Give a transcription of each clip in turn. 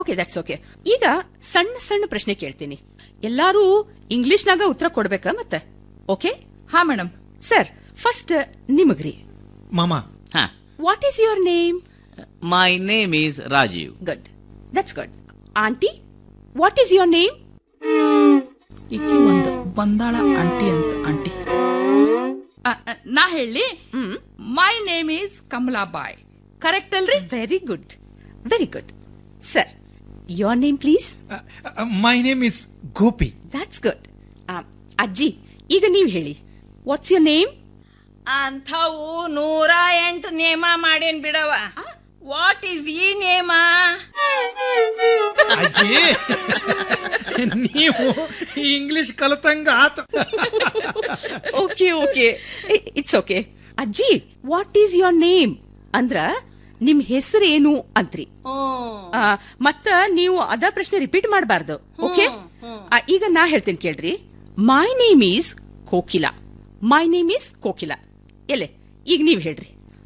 Okay that's okay ಈಗ ಸಣ್ಣ ಸಣ್ಣ ಪ್ರಶ್ನೆ ಕೇಳ್ತೀನಿ ಎಲ್ಲಾರು ಇಂಗ್ಲಿಷ್ನಾಗ ಉತ್ತರ ಕೊಡ್ಬೇಕಾ ಮತ್ತೆ ಓಕೆ ಹಾ ಮೇಡಮ್ ಸರ್ ಫಸ್ಟ್ ನಿಮಗ್ರಿ ಮಾಮ ಹಾ what is your name my name is Rajeev good that's good aunty what is your name ಇಕ್ಕಿ ಒಂದು ಬಂದಾಳ ಆಂಟಿ ಅಂತ ಆಂಟಿ ಆ, ಆ, ನಾ ಹೇಳಿ my name is Kamalabai correct ಅಲ್ರಿ very good very good sir your name please my name is Gopi that's good ಅಜ್ಜಿ ಈಗ ನೀವು ಹೇಳಿ ವಾಟ್ಸ್ ಯೋರ್ ನೇಮ್ ಅಂಥವು ನೂರ ಎಂಟು ನೇಮ ಮಾಡೇನ್ ಬಿಡವ ವಾಟ್ ಈಸ್ ಈ ನೇಮ ಅಜ್ಜಿ ನೀವು ಇಂಗ್ಲಿಷ್ ಕಲಿತಂಗ ಆತ ಓಕೆ ಓಕೆ ಇಟ್ಸ್ ಓಕೆ ಅಜ್ಜಿ ವಾಟ್ ಈಸ್ ಯೋರ್ ನೇಮ್ ಅಂದ್ರ ನಿಮ್ ಹೆಸರೇನು ಅಂತ್ರಿ ಆ, ಮತ್ತ ನೀವು ಅದ ಪ್ರಶ್ನೆ ರಿಪೀಟ್ ಮಾಡಬಾರ್ದು ಓಕೆ ಈಗ ನಾ ಹೇಳ್ತೇನೆ ಕೇಳ್ರಿ my name is Kokila my name is Kokila ಎಲೆ ಈಗ ನೀವ್ ಹೇಳ್ರಿ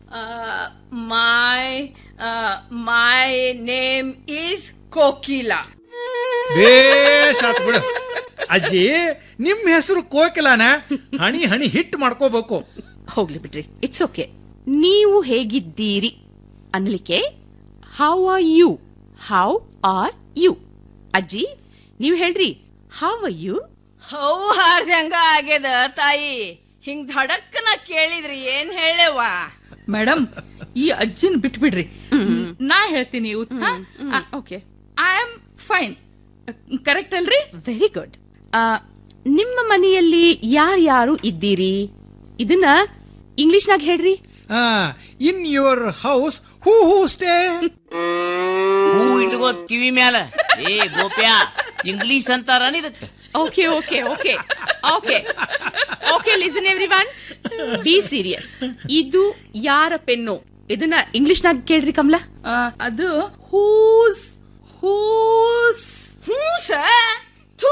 my my name is Kokila ಬೇಷ್ ಆತ್ ಬಿಡು ಅಜ್ಜಿ ನಿಮ್ ಹೆಸರು ಕೋಕಿಲಾನ ಹಣಿ ಹಣಿ ಹಿಟ್ ಮಾಡ್ಕೋಬೇಕು ಹೋಗ್ಲಿ ಬಿಡ್ರಿ ಇಟ್ಸ್ ಓಕೆ ನೀವು ಹೇಗಿದ್ದೀರಿ ಅನ್ಲಿಕ್ಕೆ how are you how are you ಅಜ್ಜಿ ನೀವು ಹೇಳ್ರಿ ಹೌ ಆರ್ ಯು ಹೌ ಹಾರ್ದಂಗ ಆಗ್ಯದ ತಾಯಿ ಹಿಂಗ್ ಧಡಕ್ಕನ ಕೇಳಿದ್ರಿ ಏನ್ ಹೇಳೇವ ಮೇಡಮ್ ಈ ಅಜ್ಜಿನ್ ಬಿಟ್ಬಿಡ್ರಿ ನಾ ಹೇಳ್ತೀನಿ okay I am fine correct ಅಲ್ರಿ ವೆರಿ ಗುಡ್ ನಿಮ್ಮ ಮನೆಯಲ್ಲಿ ಯಾರ್ಯಾರು ಇದ್ದೀರಿ ಇದನ್ನ ಇಂಗ್ಲಿಷ್ನಾಗ ಹೇಳ್ರಿ in your house who who stay who ಇಟ್ಕೋ ಕಿವಿ ಮ್ಯಾಲ ಏ ಗೋಪ್ಯ ಇಂಗ್ಲಿಷ್ ಅಂತಾರ ಇದಕ್ಕ okay okay okay okay okay listen everyone be serious ಇದು ಯಾರ ಪೆನ್ನು ಇದನ್ನ ಇಂಗ್ಲಿಷ್ನಾಗ ಕೇಳ್ರಿ ಕಮಲಾ ಆ, ಅದು ಹೂಸ್ ಹೂಸ್ ಹೂಸ ಥು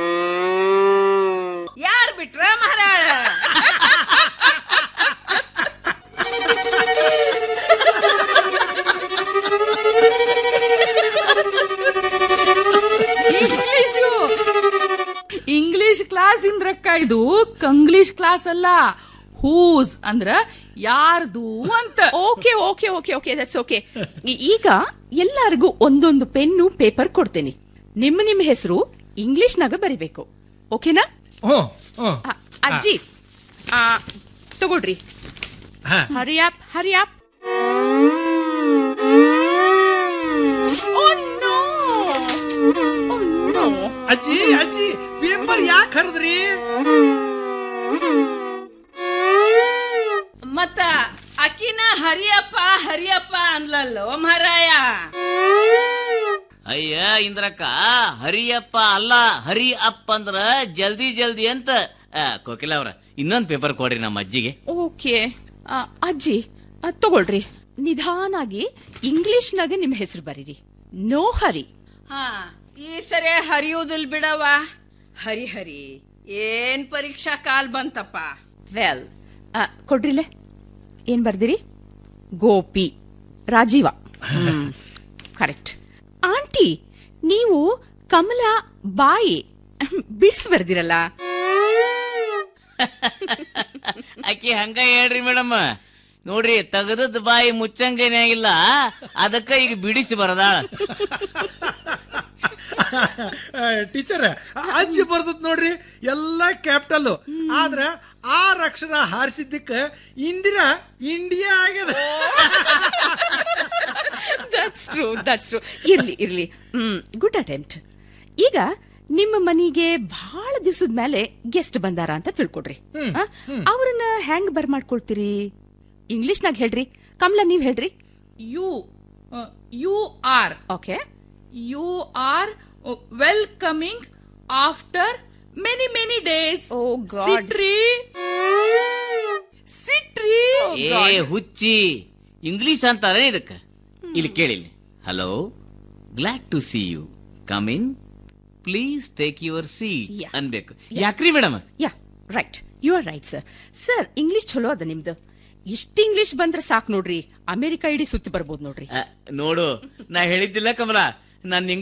ಯಾರ್ ಬಿಟ್ರ ಮಹಾರಾಳ ಇಂಗ್ಲಿಷು ಇಂಗ್ಲಿಷ್ ಕ್ಲಾಸ್ ಇಂದ್ರಕ್ಕ ಇದು ಕಂಗ್ಲಿಷ್ ಕ್ಲಾಸ್ ಅಲ್ಲ ಹೂಸ್ ಅಂದ್ರ ಯಾರ್ದು ಅಂತ okay okay okay okay that's okay ಈಗ ಎಲ್ಲರಿಗೂ ಒಂದೊಂದು ಪೆನ್ನು ಪೇಪರ್ ಕೊಡ್ತೇನೆ ನಿಮ್ಮ ನಿಮ್ಮ ಹೆಸರು ಇಂಗ್ಲಿಷ್ನಾಗ ಬರಿಬೇಕು ಓಕೆನಾ ಹ್ಞೂ ಹ್ಞೂ ಆ, ಅಜ್ಜಿ ಆ, ತಗೊಳ್ರಿ ಹಾ ಹರಿಯಾಪ್ ಹರಿಯಾಪ್ ಅಜ್ಜಿ ಅಜ್ಜಿ ಪೇಪರ್ ಯಾಕೆ ಹರಿದ್ರಿ ಮತ್ತ ಅಕಿನ ಹರಿಯಪ್ಪ ಹರಿಯಪ್ಪ ಅನ್ಲಲ್ಲೋ ಮಹಾರಾಯ ಅಯ್ಯ ಇಂದ್ರಕ್ಕ ಹರಿಯಪ್ಪ ಅಲ್ಲ ಹರಿ ಅಪ್ಪ ಅಂದ್ರ ಜಲ್ದಿ ಜಲ್ದಿ ಅಂತ ಆ, ಕೋಕಿಲ ಅವ್ರ ಇನ್ನೊಂದ್ ಪೇಪರ್ ಕೊಡ್ರಿ ನಮ್ಮ ಅಜ್ಜಿಗೆ ಓಕೆ ಆ, ಅಜ್ಜಿ ಆ, ತಗೊಳ್ರಿ ನಿಧಾನಾಗಿ ಇಂಗ್ಲಿಷ್ನಾಗ ನಿಮ್ಮ ಹೆಸರು ಬರೀರಿ ನೋ ಹರಿ ಹಾ ಈ ಸರಿ ಹರಿಯುವುದಿಲ್ ಬಿಡವ ಹರಿ ಹರಿ ಏನ್ ಪರೀಕ್ಷಾ ಕಾಲ್ ಬಂತಪ್ಪ ವೆಲ್ ಕೊಡ್ರಿಲೆ ಏನ್ ಬರ್ದಿರಿ ಗೋಪಿ ರಾಜೀವ ಕರೆಕ್ಟ್ ಆಂಟಿ ನೀವು ಕಮಲಾ ಬಾಯಿ ಬಿಡ್ಸ್ ಬರ್ದಿರಲ್ಲ ಆಕಿ ಹಂಗ ಹೇಳ್ರಿ ಮೇಡಮ್ ನೋಡ್ರಿ ತಗದದ್ ಬಾಯಿ ಮುಚ್ಚಂಗೇನೇ ಆಗಿಲ್ಲ ಅದಕ್ಕ ಈಗ ಬಿಡಿಸಿ ಬರದಾಳ ಟೀಚರ್ ಅಜ್ಜಿ ಬರ್ದತ್ ನೋಡ್ರಿ ಎಲ್ಲಾ ಕ್ಯಾಪಿಟಲ್ ಆದ್ರ ಆರ್ ಅಕ್ಷರ ಹಾರಿಸಿದ್ದಕ್ಕ ಇಂದಿರಾ ಇಂಡಿಯಾ ಆಗ್ಯದ ದಟ್ಸ್ ಟ್ರೂ ದಟ್ಸ್ ಟ್ರೂ ಇರ್ಲಿ ಇರ್ಲಿ ಹ್ಮ್ ಗುಡ್ ಅಟೆಂಪ್ಟ್ ಈಗ ನಿಮ್ಮ ಮನೆಗೆ ಬಹಳ ದಿವಸದ ಮೇಲೆ ಗೆಸ್ಟ್ ಬಂದಾರ ಅಂತ ತಿಳ್ಕೊಡ್ರಿ ಆ, ಅವ್ರನ್ನ ಹೆಂಗ್ ಬರ್ಮಾಡ್ಕೊಳ್ತೀರಿ ಇಂಗ್ಲಿಷ್ನಾಗ ಹೇಳ್ರಿ ಕಮಲಾ ನೀವ್ ಹೇಳ್ರಿ you you are okay you are welcoming after many many days Oh, God. ಸಿಟ್ರಿ ಸಿಟ್ರಿ ಏ ಹುಚ್ಚಿ ಇಂಗ್ಲಿಷ್ ಅಂತಾರ ಇದಕ್ಕ ಇಲ್ಲಿ ಕೇಳಿಲ್ಲ hello glad to see you come in please take your seat Yeah. ಅನ್ಬೇಕು ಯಾಕ್ರಿ madam yeah right you are right sir sir English ಚಲೋ ಅದ ನಿಮ್ದು ಇಷ್ಟ ಇಂಗ್ಲಿಷ್ ಬಂದ್ರೆ ಸಾಕ್ ನೋಡ್ರಿ ಅಮೆರಿಕ ಇಡೀ ಸುತ್ತಿ ಬರ್ಬೋದು ನೋಡ್ರಿ ನೋಡು ನಾ ಹೇಳಿದ್ದಿಲ್ಲ ಕಮಲ ನನ್ನ